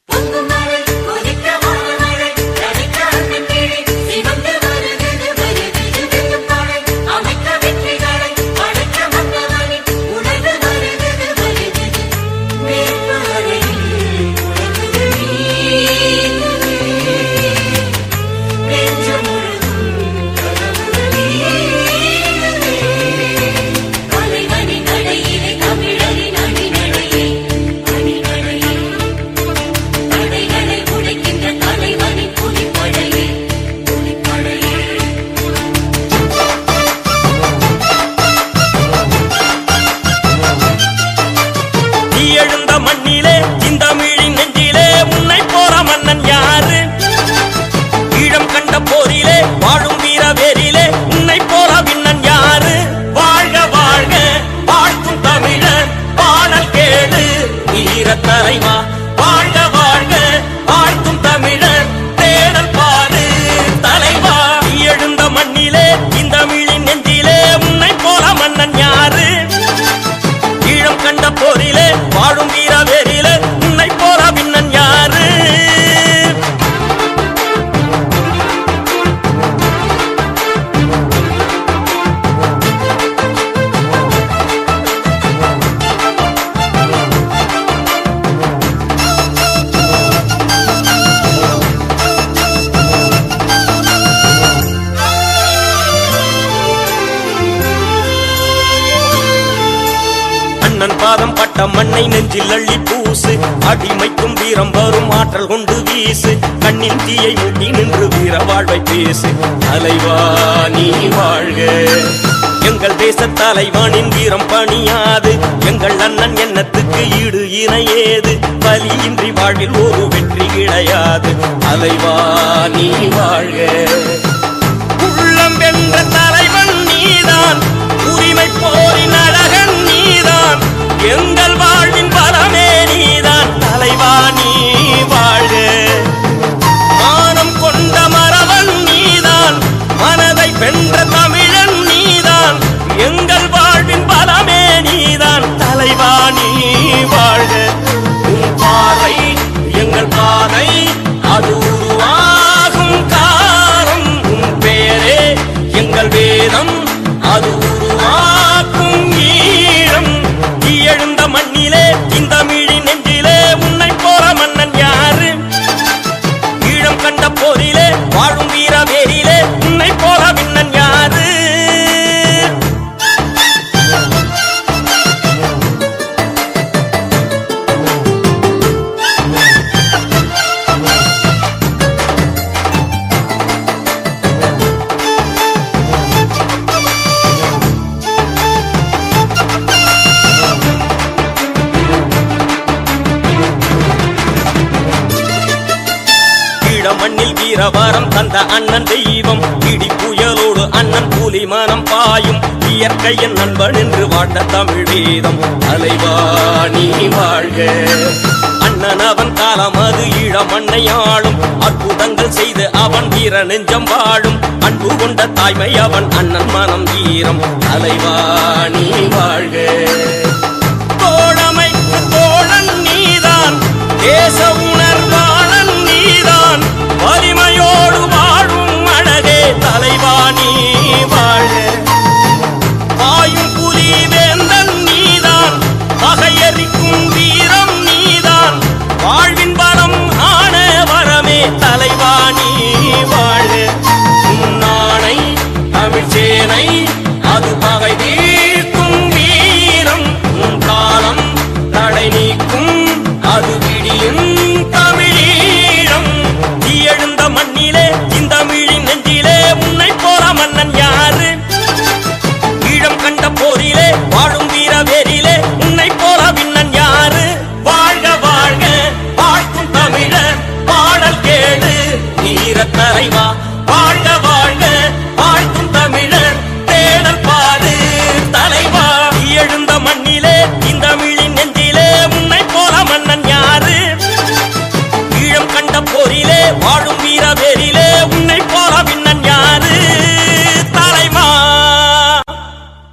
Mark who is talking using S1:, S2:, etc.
S1: பொங்கும் மழை கொதிக்க மழை ரவிக்க அண்ணன் கிளி சிவந்து வருகிறது வருகிறது வெல்லும் மழை அமைக்க வெற்றிகளை படைக்க வந்தவனே உணர்ந்து வருகிறது வருகிறது மேற்கு அறையில் உறங்குது நீ நெஞ்சு முழுதும் கனவுகள் நீ அலைவனி நடையிலே தமிழரின் அணிநடையே அணிநடையே தடைகளை உடைக்கின்ற தலைவனின் புலிப்படையே புலிப்படையே
S2: நீ எழுந்த மண்ணிலே இந்த மீழின் நெஞ்சிலே உன்னை போற மன்னன் யாரு ஈழம் கண்ட போரிலே வாழும் வீர வேரிலே உன்னை போல விண்ணன் யாரு வாழ்க வாழ்க வாழ்த்தும் தமிழர் பாடல் கேளு வீர தலைவா வாழ்க வாழ்க வாழ்த்தும் தமிழர் தேடல் பாரு தலைவா நீ எழுந்த மண்ணிலே இந்த மீழின் நெஞ்சிலே உன்னை போல மன்னன் யாரு ஈழம் கண்ட போரிலே வாழும் வீர வேரிலே உன்னை போல விண்ணன் யாரு அண்ணன் பாதம் பட்ட மண்ணை நெஞ்சில் அள்ளி பூசு அடிமைக்கும் வீரம் வரும் ஆற்றல் கொண்டு வீசு கண்ணின் தீயை மூட்டி நின்று வீர வாழ்வை பேசு தலைவா நீ வாழ்க எங்கள் தேச தலைவானின் வீரம் பணியாது எங்கள் அண்ணன் எண்ணத்துக்கு ஈடு இணையேது பலியின்றி வாழ்வில் ஒரு வெற்றி கிடையாது தலைவா நீ வாழ்க உள்ளம் வென்ற தலைவன் நீதான் உரிமை போரின் அழகன் நீதான் எங்கள் வாழ்வின் பலமே நீதான் தலைவா நீ வாழ்க மானம் கொண்ட மரவன் நீதான் மனதை வென்ற தமிழன் நீதான் எங்கள் வாழ்வின் பலமே நீதான் தலைவா நீ வாழ்க உன் பாறை எங்கள் பாதை அது உருவாகும் காலம் உன் பேரே எங்கள் வேதம் அது உருவாக்கும் ஈழம் நீ எழுந்த மண்ணிலே இந்த மிழி நெஞ்சிலே உன்னை போற மன்னன் யாரு ஈழம் கண்ட போரிலே வாழும் வீர வேரிலே உன்னை போல விண்ணன் யாரு ஈழ மண்ணில் வீரவரம் தந்த அண்ணன் தெய்வம் இடி புயலோடு அண்ணன் கூலி மனம் பாயும் இயற்கையின் நண்பன் என்று வாழ்ந்த தமிழ் வேதம் தலைவா நீ வாழ்க அண்ணன் அவன் காலம் அது ஈழ மண்ணை ஆளும் அற்புதங்கள் செய்து அவன் வீர நெஞ்சம் வாழும் அன்பு கொண்ட தாய்மை அவன் அண்ணன் மனம் வீரம் தலைவா நீ வாழ்க தோழமைக்கு தோழன் நீதான் தேச